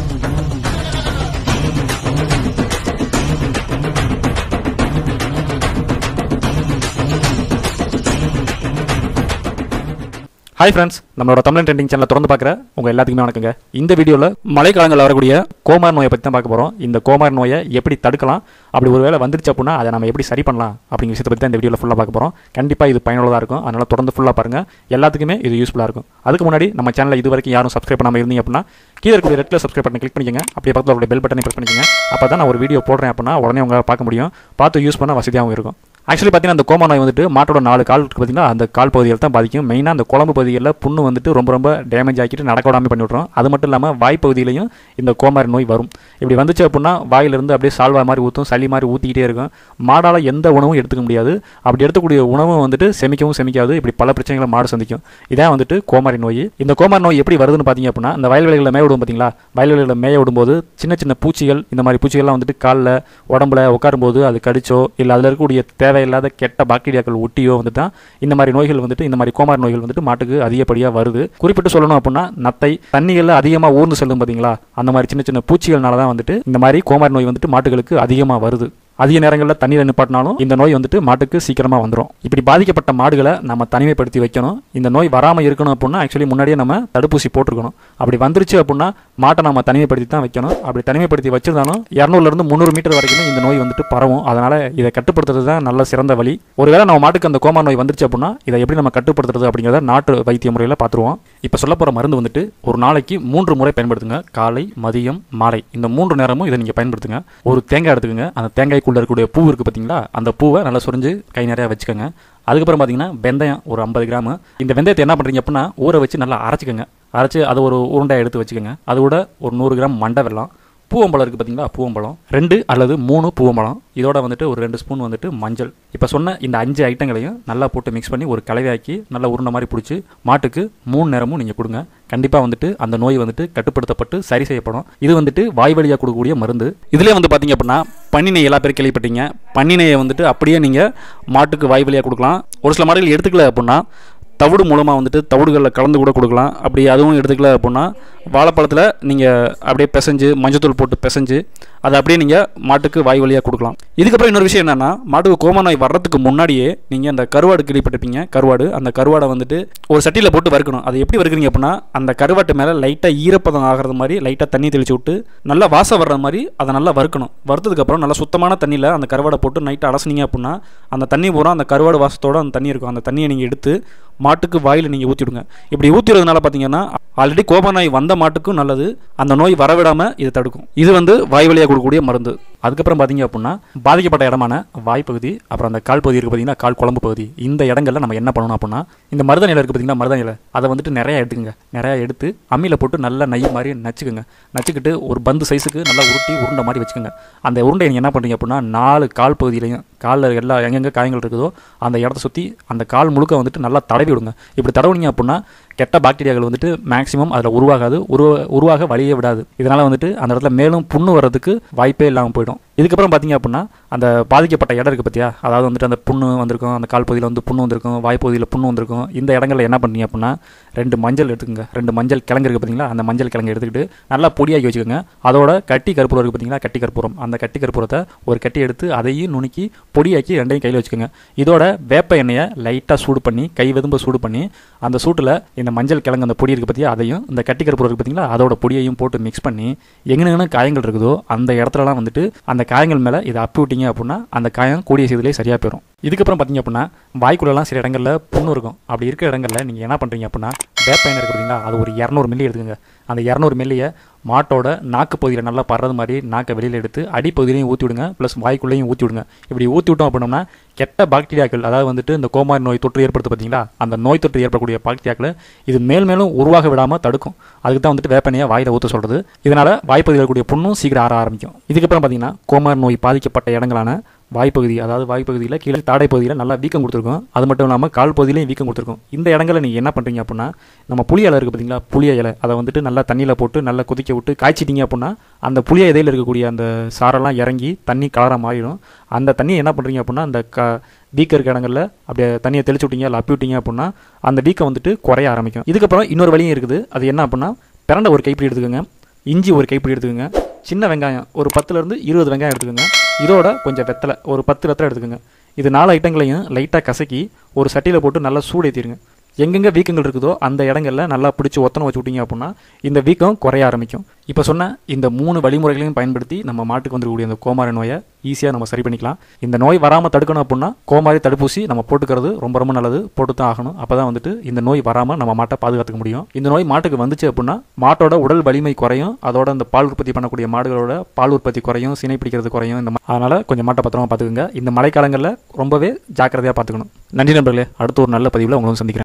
hi friends நம்மளோட Tamil trending சேனலை திறந்து பார்க்குற உங்கள் எல்லாத்துக்குமே வணக்கங்க இந்த வீடியோவில் மழைக்காலங்களில் வரக்கூடிய கோமார் நோயை பற்றி தான் பார்க்க போகிறோம் இந்த கோமார் நோயை எப்படி தடுக்கலாம் அப்படி ஒரு வேளை வந்துருச்சு அப்படின்னா அதை நம்ம எப்படி சரி பண்ணலாம் அப்படிங்கிற விஷயத்தை பற்றி தான் இந்த வீடியோவில் ஃபுல்லாக பார்க்க போகிறோம் கண்டிப்பாக இது பயனுள்ளதாக இருக்கும் அதனால் தொடர்ந்து ஃபுல்லாக பாருங்கள் எல்லாத்துக்குமே இது யூஸ்ஃபுல்லாக இருக்கும் அதுக்கு முன்னாடி நம்ம சேனலை இது வரைக்கும் யாரும் சப்ஸ்கிரைப் பண்ணாமல் இருந்தீங்க அப்படின்னா கீழே இருக்கக்கூடிய ரெட்டில் சப்ஸ்கிரைப் பண்ணி கிளிக் பண்ணிக்கங்க அப்படியே பக்கத்தில் ஒரு பெல் பட்டனை ப்ரெஸ் பண்ணிக்கங்க அப்போ தான் நான் ஒரு வீடியோ போடுறேன் அப்படின்னா உடனே உங்களால் பார்க்க முடியும் பார்த்து யூஸ் பண்ண வசதியாகவும் இருக்கும் ஆக்சுவலி பார்த்தீங்கன்னா அந்த கோமா நோய் வந்துட்டு மாட்டோட நாலு கால் இருக்கு பார்த்தீங்கன்னா அந்த கால் பகுதியில் தான் பாதிக்கும் மெயினாக அந்த குழம்பு பகுதிகளில் புண்ணு வந்துட்டு ரொம்ப ரொம்ப டேமேஜ் ஆக்கிட்டு நடக்க விடாமல் பண்ணி விட்றோம் அது மட்டும் இல்லாமல் வாய் பகுதியிலையும் இந்த கோமாரி நோய் வரும் இப்படி வந்துச்சு அப்படின்னா வாயிலிருந்து அப்படியே சால்வா மாதிரி ஊற்றும் சளி மாதிரி ஊற்றிக்கிட்டே இருக்கும் மாடால் எந்த உணவும் எடுத்துக்க முடியாது அப்படி எடுத்துக்கூடிய உணவும் வந்துட்டு செமிக்கவும் செமிக்காது இப்படி பல பிரச்சனைகளை மாடு சந்திக்கும் இதான் வந்துட்டு கோமாரி நோய் இந்த கோமாரி நோய் எப்படி வருதுன்னு பார்த்தீங்க அப்படின்னா இந்த வயல்வெளிகளில் மேய விடும் பார்த்தீங்களா வயல்வெளிகளில் மேய விடும்போது சின்ன சின்ன பூச்சிகள் இந்த மாதிரி பூச்சிகள்லாம் வந்துட்டு காலில் உடம்புல உட்காரும்போது அது கடிச்சோ இல்லை அதில் இருக்கக்கூடிய தேவையில்லாத கெட்ட பாக்டீரியாக்கள் ஒட்டியோ வந்துட்டு தான் இந்த மாதிரி நோய்கள் வந்துட்டு இந்த மாதிரி கோமாரி நோய்கள் வந்துட்டு மாட்டுக்கு அதிகப்படியாக வருது குறிப்பிட்டு சொல்லணும் அப்படின்னா நத்தை தண்ணிகளில் அதிகமாக ஊர்ந்து செல்லும் பார்த்தீங்களா அந்த மாதிரி சின்ன சின்ன பூச்சிகள்னால தான் வந்துட்டு இந்த மாதிரி கோமாரி நோய் வந்துட்டு மாட்டுகளுக்கு அதிகமாக வருது அதிக நேரங்களில் தண்ணீரை நிப்பாட்டினாலும் இந்த நோய் வந்துட்டு மாட்டுக்கு சீக்கிரமாக வந்துடும் இப்படி பாதிக்கப்பட்ட மாடுகளை நம்ம தனிமைப்படுத்தி வைக்கணும் இந்த நோய் வராமல் இருக்கணும் அப்படின்னா ஆக்சுவலி முன்னாடியே நம்ம தடுப்பூசி போட்டிருக்கணும் அப்படி வந்துருச்சு அப்படின்னா மாட்டை நம்ம தனிமைப்படுத்தி தான் வைக்கணும் அப்படி தனிமைப்படுத்தி வச்சிருந்தாலும் இரநூறுலேருந்து முந்நூறு மீட்டர் வரைக்கும் இந்த நோய் வந்துட்டு பரவும் அதனால் இதை கட்டுப்படுத்துறது தான் நல்ல சிறந்த வழி ஒருவேளை நம்ம மாட்டுக்கு அந்த கோமா நோய் வந்துருச்சு அப்படின்னா இதை எப்படி நம்ம கட்டுப்படுத்துறது அப்படிங்கிறத நாட்டு வைத்திய முறையில் பார்த்துருவோம் இப்போ சொல்ல போகிற மருந்து வந்துட்டு ஒரு நாளைக்கு மூன்று முறை பயன்படுத்துங்க காலை மதியம் மாலை இந்த மூன்று நேரமும் இதை நீங்கள் பயன்படுத்துங்க ஒரு தேங்காய் எடுத்துக்கோங்க அந்த தேங்காய்க்குள்ளே இருக்கக்கூடிய பூ இருக்குது பார்த்தீங்களா அந்த பூவை நல்லா சொரிஞ்சு கை நிறையா வச்சுக்கோங்க அதுக்கப்புறம் பார்த்தீங்கன்னா வெந்தயம் ஒரு ஐம்பது கிராம் இந்த வெந்தயத்தை என்ன பண்ணுறீங்க அப்படின்னா ஊற வச்சு நல்லா அரைச்சிக்கோங்க அரைச்சி அதை ஒரு உருண்டையை எடுத்து வச்சுக்கோங்க அது கூட ஒரு நூறு கிராம் மண்டை வெல்லம் பூவம்பழம் இருக்குது பார்த்தீங்களா பூவம்பழம் ரெண்டு அல்லது மூணு பூவம்பழம் இதோட வந்துட்டு ஒரு ரெண்டு ஸ்பூன் வந்துட்டு மஞ்சள் இப்போ சொன்ன இந்த அஞ்சு ஐட்டங்களையும் நல்லா போட்டு மிக்ஸ் பண்ணி ஒரு கலவையாக்கி நல்லா உருண்டை மாதிரி பிடிச்சி மாட்டுக்கு மூணு நேரமும் நீங்கள் கொடுங்க கண்டிப்பாக வந்துட்டு அந்த நோய் வந்துட்டு கட்டுப்படுத்தப்பட்டு சரி செய்யப்படும் இது வந்துட்டு வாய் வழியாக கொடுக்கக்கூடிய மருந்து இதுலேயே வந்து பார்த்தீங்க அப்படின்னா பன்னிநெய் எல்லா பேரும் கேள்விப்பட்டீங்க பன்னிநெய்யை வந்துட்டு அப்படியே நீங்கள் மாட்டுக்கு வாய் வழியாக கொடுக்கலாம் ஒரு சில மாடுகள் எடுத்துக்கல அப்படின்னா தவிடு மூலமாக வந்துட்டு தவிடுகளில் கலந்து கூட கொடுக்கலாம் அப்படி அதுவும் எடுத்துக்கல அப்படின்னா வாழைப்பழத்தில் நீங்கள் அப்படியே பிசைஞ்சு மஞ்சத்தூள் போட்டு பிசைஞ்சு அதை அப்படியே நீங்கள் மாட்டுக்கு வாய் வழியாக கொடுக்கலாம் இதுக்கப்புறம் இன்னொரு விஷயம் என்னென்னா மாட்டுக்கு கோமா நோய் வர்றதுக்கு முன்னாடியே நீங்கள் அந்த கருவாடு கேள்விப்பட்டிருப்பீங்க கருவாடு அந்த கருவாடை வந்துட்டு ஒரு சட்டியில் போட்டு வறுக்கணும் அது எப்படி வறுக்கிறீங்க அப்படின்னா அந்த கருவாட்டு மேலே லைட்டாக ஈரப்பதம் ஆகிறது மாதிரி லைட்டாக தண்ணி தெளிச்சு விட்டு நல்லா வாசம் வர்ற மாதிரி அதை நல்லா வறுக்கணும் வறுத்ததுக்கப்புறம் நல்லா சுத்தமான தண்ணியில் அந்த கருவாடை போட்டு நைட்டு அலசினீங்க அப்படின்னா அந்த தண்ணி பூரா அந்த கருவாடு வாசத்தோட அந்த தண்ணி இருக்கும் அந்த தண்ணியை நீங்கள் எடுத்து மாட்டுக்கு வாயில் நீங்கள் ஊற்றிவிடுங்க இப்படி ஊற்றிடுறதுனால பார்த்தீங்கன்னா ஆல்ரெடி கோப நோய் வந்த மாட்டுக்கும் நல்லது அந்த நோய் வரவிடாமல் இது தடுக்கும் இது வந்து வாய் வழியாக கொடுக்கக்கூடிய மருந்து அதுக்கப்புறம் பார்த்தீங்க அப்படின்னா பாதிக்கப்பட்ட இடமான வாய்ப்பகுதி அப்புறம் அந்த கால் பகுதி இருக்குது பார்த்தீங்கன்னா கால் குழம்பு பகுதி இந்த இடங்கள்ல நம்ம என்ன பண்ணணும் அப்படின்னா இந்த மருத நிலை இருக்குது பார்த்தீங்கன்னா மருத நிலை அதை வந்துட்டு நிறையா எடுத்துக்கங்க நிறையா எடுத்து அம்மியில் போட்டு நல்லா நெய் மாதிரி நச்சுக்குங்க நச்சுக்கிட்டு ஒரு பந்து சைஸுக்கு நல்லா உருட்டி உருண்டை மாதிரி வச்சுக்கோங்க அந்த உருண்டை நீங்கள் என்ன பண்ணுறீங்க அப்படின்னா நாலு கால் பகுதியிலையும் காலில் எல்லா எங்கெங்கே காயங்கள் இருக்குதோ அந்த இடத்த சுற்றி அந்த கால் முழுக்க வந்துட்டு நல்லா தடவி விடுங்க இப்படி தடவுனீங்க அப்படின்னா கெட்ட பாக்டீரியாக்கள் வந்துட்டு மேக்ஸிமம் அதில் உருவாகாது உருவ உருவாக வழியே விடாது இதனால் வந்துட்டு அந்த இடத்துல மேலும் புண்ணு வர்றதுக்கு வாய்ப்பே இல்லாமல் போயிடும் இதுக்கப்புறம் பார்த்தீங்க அப்படின்னா அந்த பாதிக்கப்பட்ட இடம் இருக்குது பார்த்தியா அதாவது வந்துட்டு அந்த புண்ணு வந்திருக்கும் அந்த கால் பகுதியில் வந்து புண்ணு வந்திருக்கும் வாய்ப்பகுதியில் புண்ணு வந்திருக்கும் இந்த இடங்களில் என்ன பண்ணீங்க அப்படின்னா ரெண்டு மஞ்சள் எடுத்துக்கோங்க ரெண்டு மஞ்சள் கிழங்கு இருக்குது பார்த்தீங்களா அந்த மஞ்சள் கிழங்கு எடுத்துக்கிட்டு நல்லா பொடியாக்கி வச்சுக்கோங்க அதோட கட்டி கற்பூரம் இருக்குது பார்த்தீங்களா கட்டி கற்பூரம் அந்த கட்டி கற்பூரத்தை ஒரு கட்டி எடுத்து அதையும் நுணுக்கி பொடியாக்கி ரெண்டையும் கையில் வச்சுக்கோங்க இதோட வேப்ப எண்ணெயை லைட்டாக சூடு பண்ணி கை வெதும்ப சூடு பண்ணி அந்த சூட்டில் இந்த மஞ்சள் கிழங்கு அந்த பொடி இருக்குது பார்த்தியா அதையும் இந்த கட்டி கற்பூரம் இருக்குது பார்த்தீங்களா அதோட பொடியையும் போட்டு மிக்ஸ் பண்ணி எங்கெங்கன்னு காயங்கள் இருக்குதோ அந்த இடத்துலலாம் வந்துட்டு அந்த காயங்கள் மேலே இதை அப்பி விட்டீங்க அப்படின்னா அந்த காயம் கூடிய சீதிலே சரியாக போயிடும் இதுக்கப்புறம் பார்த்தீங்க அப்படின்னா வாய்க்குள்ளெல்லாம் சில இடங்களில் புண்ணு இருக்கும் அப்படி இருக்கிற இடங்களில் நீங்கள் என்ன பண்ணுறீங்க அப்படின்னா வேப்ப எண்ணெய் இருக்குதுங்களா அது ஒரு இரநூறு மில்லி எடுத்துக்கோங்க அந்த இரநூறு மில்லியை மாட்டோட நாக்கு பகுதியில் நல்லா படுறது மாதிரி நாக்கை வெளியில் எடுத்து அடிப்பகுதியிலையும் ஊற்றி விடுங்க ப்ளஸ் வாய்க்குள்ளேயும் ஊற்றி விடுங்க இப்படி ஊற்றி விட்டோம் அப்படின்னோம்னா கெட்ட பாக்டீரியாக்கள் அதாவது வந்துட்டு இந்த கோமாரி நோய் தொற்று ஏற்படுத்து பார்த்தீங்களா அந்த நோய் தொற்று ஏற்படக்கூடிய பாக்டீரியாக்களை இது மேல் மேலும் உருவாக விடாமல் தடுக்கும் அதுக்கு தான் வந்துட்டு வேப்பனையை வாயில் ஊற்ற சொல்கிறது இதனால் வாய்ப்பகுதியில் இருக்கக்கூடிய புண்ணும் சீக்கிரம் ஆற ஆரம்பிக்கும் இதுக்கப்புறம் பார்த்தீங்கன்னா கோமாரி நோய் பாதிக்கப்பட்ட இடங்களான வாய்ப்பகுதி அதாவது வாய்ப்பகுதியில் கீழே தாடை பகுதியில் நல்லா வீக்கம் கொடுத்துருக்கும் அது மட்டும் இல்லாமல் கால் பகுதியிலையும் வீக்கம் கொடுத்துருக்கும் இந்த இடங்களில் நீங்கள் என்ன பண்ணுறீங்க அப்படின்னா நம்ம புளிய இலை இருக்குது பார்த்தீங்களா புளிய இலை அதை வந்துட்டு நல்லா தண்ணியில் போட்டு நல்லா கொதிக்க விட்டு காய்ச்சிட்டிங்க அப்படின்னா அந்த புளிய இலையில் இருக்கக்கூடிய அந்த சாரெல்லாம் இறங்கி தண்ணி கலராக மாறிடும் அந்த தண்ணியை என்ன பண்ணுறீங்க அப்படின்னா அந்த க வீக்கம் இருக்க இடங்களில் அப்படியே தண்ணியை தெளிச்சு விட்டீங்க இல்லை அப்பி விட்டீங்க அப்படின்னா அந்த வீக்கம் வந்துட்டு குறைய ஆரம்பிக்கும் இதுக்கப்புறம் இன்னொரு வழியும் இருக்குது அது என்ன அப்படின்னா பிறண்ட ஒரு கைப்பிடி எடுத்துக்கோங்க இஞ்சி ஒரு கைப்பிடி எடுத்துக்கோங்க சின்ன வெங்காயம் ஒரு பத்துலேருந்து இருபது வெங்காயம் எடுத்துக்கோங்க இதோட கொஞ்சம் வெத்தலை ஒரு பத்து வெத்தலை எடுத்துக்கோங்க இது நாலு ஐட்டங்களையும் லைட்டாக கசக்கி ஒரு சட்டியில் போட்டு நல்லா சூடு ஏற்றிடுங்க எங்கெங்கே வீக்கங்கள் இருக்குதோ அந்த இடங்கள்ல நல்லா பிடிச்சி ஒத்தனை வச்சு விட்டீங்க அப்படின்னா இந்த வீக்கம் குறைய ஆரம்பிக்கும் இப்போ சொன்ன இந்த மூணு வழிமுறைகளையும் பயன்படுத்தி நம்ம மாட்டுக்கு வந்துருக்கக்கூடிய அந்த கோமாரி நோயை ஈஸியாக நம்ம சரி பண்ணிக்கலாம் இந்த நோய் வராமல் தடுக்கணும் அப்படின்னா கோமாரி தடுப்பூசி நம்ம போட்டுக்கிறது ரொம்ப ரொம்ப நல்லது போட்டு தான் ஆகணும் அப்போ தான் வந்துட்டு இந்த நோய் வராமல் நம்ம மாட்டை பாதுகாத்துக்க முடியும் இந்த நோய் மாட்டுக்கு வந்துச்சு அப்படின்னா மாட்டோட உடல் வலிமை குறையும் அதோட இந்த பால் உற்பத்தி பண்ணக்கூடிய மாடுகளோட பால் உற்பத்தி குறையும் சினை பிடிக்கிறது குறையும் இந்த மா- அதனால கொஞ்சம் மாட்டை பத்திரமா பார்த்துக்குங்க இந்த மழைக்காலங்களில் ரொம்பவே ஜாக்கிரதையாக பார்த்துக்கணும் நன்றி நண்பர்களே அடுத்த ஒரு நல்ல பதிவில் உங்களை வந்து சந்திக்கிறேன்